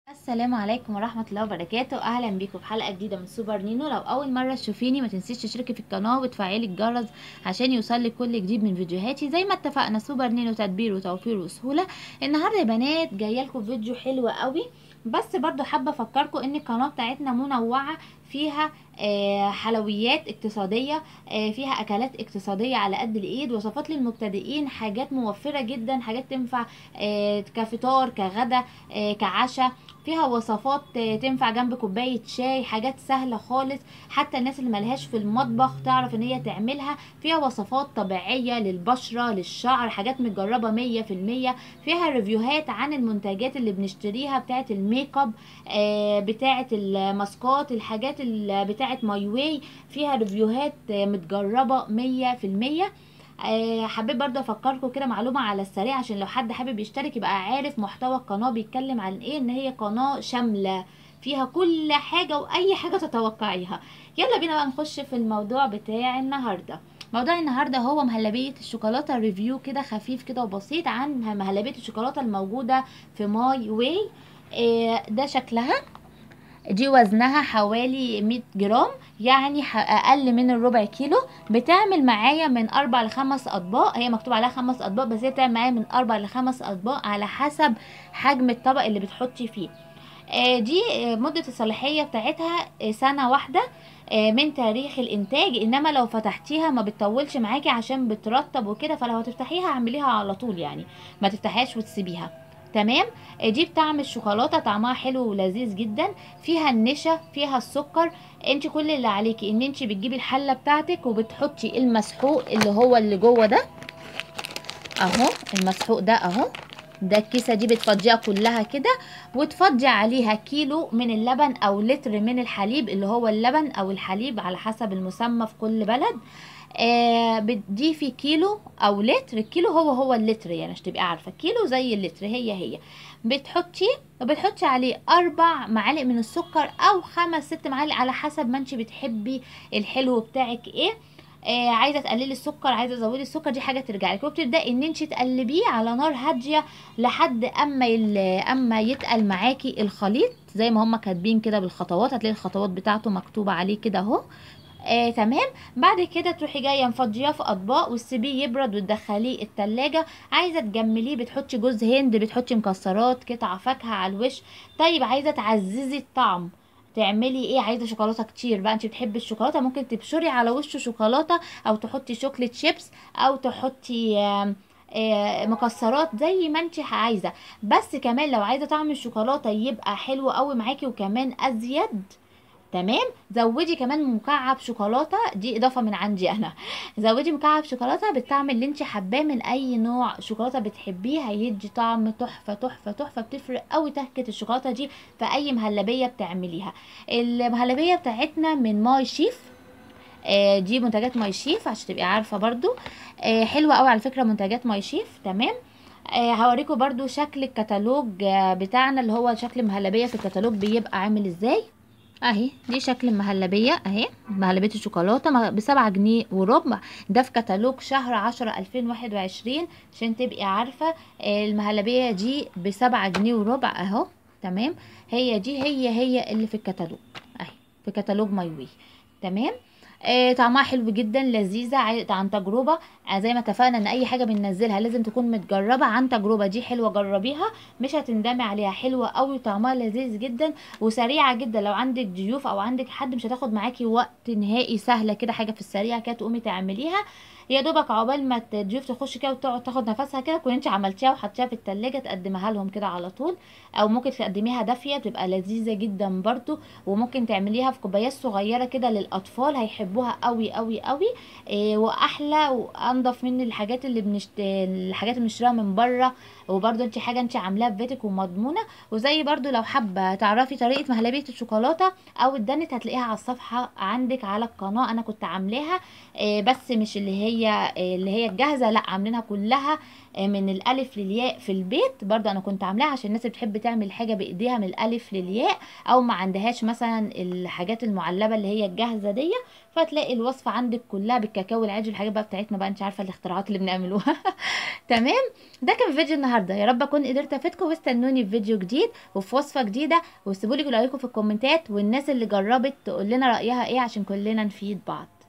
السلام عليكم ورحمة الله وبركاته أهلا بيكم في حلقة جديدة من سوبر نينو لو أول مرة تشوفيني ما تنسيش تشتركي في القناة وتفعلي الجرس عشان يوصلك كل جديد من فيديوهاتي زي ما اتفقنا سوبر نينو تدبير وتوفير وسهولة النهاردة يا بنات جاية لكم فيديو حلو قوي بس برضو حابة أفكركم إن القناة بتاعتنا منوعة فيها آه، حلويات اقتصادية آه، فيها أكلات اقتصادية على قد الإيد وصفات للمبتدئين حاجات موفرة جدا حاجات تنفع آه، كفطار كغدا آه، كعشاء فيها وصفات آه، تنفع جنب كوباية شاي حاجات سهلة خالص حتى الناس اللي ملهاش في المطبخ تعرف ان هي تعملها فيها وصفات طبيعية للبشرة للشعر حاجات متجربة مية في المية فيها ريفيوهات عن المنتجات اللي بنشتريها بتاعة الميك اب آه، بتاعة الماسكات الحاجات ال- بتاعة ماي واي فيها ريفيوهات آه، متجربة مية في المية آه، حبيت برضه افكركم كده معلومه على السريع عشان لو حد حابب يشترك يبقى عارف محتوى القناه بيتكلم عن ايه ان هي قناه شامله فيها كل حاجه واي حاجه تتوقعيها يلا بينا بقى نخش في الموضوع بتاع النهارده موضوع النهارده هو مهلبيه الشوكولاته ريفيو كده خفيف كده وبسيط عن مهلبيه الشوكولاته الموجوده في ماي واي آه، ده شكلها دي وزنها حوالي 100 جرام يعني ح- اقل من الربع كيلو بتعمل معايا من اربع لخمس اطباق هي مكتوب عليها خمس اطباق بس هي بتعمل معايا من اربع لخمس اطباق على حسب حجم الطبق اللي بتحطي فيه آه، دي آه، مدة الصلاحية بتاعتها آه، سنة واحدة آه، من تاريخ الانتاج انما لو فتحتيها ما بتطولش معاكي عشان بترطب وكده فلو هتفتحيها اعمليها على طول يعني ما تفتحيهاش وتسيبيها تمام آه، دي بتعمل شوكولاته طعمها حلو ولذيذ جدا فيها النشا فيها السكر انت كل اللي عليكي ان انت بتجيبي الحله بتاعتك وبتحطي المسحوق اللي هو اللي جوه ده اهو المسحوق ده اهو ده الكيسه دي بتفضيها كلها كده وتفضي عليها كيلو من اللبن او لتر من الحليب اللي هو اللبن او الحليب على حسب المسمى في كل بلد آه بتضيفي كيلو او لتر الكيلو هو هو اللتر يعني عشان تبقي عارفه كيلو زي اللتر هي هي بتحطي وبتحطي عليه اربع معالق من السكر او خمس ست معالق على حسب ما انت بتحبي الحلو بتاعك ايه آه عايزه تقللي السكر عايزه تزودي السكر دي حاجه ترجع لك وبتبداي ان انت تقلبيه على نار هاديه لحد اما يل... اما يتقل معاكي الخليط زي ما هم كاتبين كده بالخطوات هتلاقي الخطوات بتاعته مكتوبه عليه كده اهو آه تمام بعد كده تروحي جايه مفضياه في اطباق وتسيبيه يبرد وتدخليه التلاجة عايزه تجمليه بتحطي جوز هند بتحطي مكسرات قطع فاكهه على الوش طيب عايزه تعززي الطعم تعملي ايه عايزه شوكولاته كتير بقى انت بتحبي الشوكولاته ممكن تبشري على وشه شوكولاته او تحطي شوكليت شيبس او تحطي آم، آه، مكسرات زي ما انت عايزه بس كمان لو عايزه طعم الشوكولاته يبقى حلو قوي معاكي وكمان ازيد تمام زودي كمان مكعب شوكولاته دي اضافه من عندي انا زودي مكعب شوكولاته بالطعم اللي انت حباه من اي نوع شوكولاته بتحبيه هيدي طعم تحفه تحفه تحفه بتفرق قوي تكه الشوكولاته دي في اي مهلبيه بتعمليها المهلبيه بتاعتنا من ماي شيف آه، دي منتجات ماي شيف عشان تبقي عارفه برضو آه، حلوه قوي على فكره منتجات ماي شيف تمام آه، هوريكم برضو شكل الكتالوج آه، بتاعنا اللي هو شكل مهلبيه في الكتالوج بيبقى عامل ازاي اهي دي شكل المهلبية اهي مهلبية الشوكولاتة م- بسبعة جنيه وربع ده في كتالوج شهر عشرة الفين واحد وعشرين عشان تبقي عارفة آه، المهلبية دي بسبعة جنيه وربع اهو تمام هي دي هي هي اللي في الكتالوج اهي في كتالوج ماي واي تمام آه طعمها حلو جدا لذيذة عاي- عن تجربة آه، زي ما اتفقنا ان اي حاجة بننزلها لازم تكون متجربة عن تجربة دي حلوة جربيها مش هتندمي عليها حلوة قوي طعمها لذيذ جدا وسريعه جدا لو عندك ضيوف او عندك حد مش هتاخد معاكي وقت نهائي سهله كده حاجه في السريع كده تقومي تعمليها يا دوبك عقبال ما الضيوف تخش كده وتقعد تاخد نفسها كده تكون انت عملتيها وحطيها في التلاجة تقدمها لهم كده على طول او ممكن تقدميها دافيه بتبقى لذيذه جدا برضو وممكن تعمليها في كوبايات صغيره كده للاطفال هيحبوها قوي قوي قوي إيه واحلى وانضف من الحاجات اللي بنشت... الحاجات اللي بنشتريها من بره وبرضو انت حاجه انت عاملاها في بيتك ومضمونه وزي برضو لو حابة تعرفي طريقة مهلبية الشوكولاتة او الدنت هتلاقيها على الصفحة عندك على القناة انا كنت عاملاها آه، بس مش اللي هي آه، اللي هي الجاهزه لا عاملينها كلها آه، من الالف للياء في البيت برضه انا كنت عاملاها عشان الناس اللي بتحب تعمل حاجه بايديها من الالف للياء او ما عندهاش مثلا الحاجات المعلبه اللي هي الجاهزه دي فتلاقي الوصفه عندك كلها بالكاكاو العادي والحاجات بقى بتاعتنا بقى انت عارفه الاختراعات اللي بنعملوها تمام ده كان فيديو النهارده يا رب اكون قدرت افيدكم واستنوني في فيديو جديد وفي وصفه جديده وسيبوا لي رايكم في الكومنتات والناس اللي جربت تقول لنا رايها ايه عشان كلنا نفيد بعض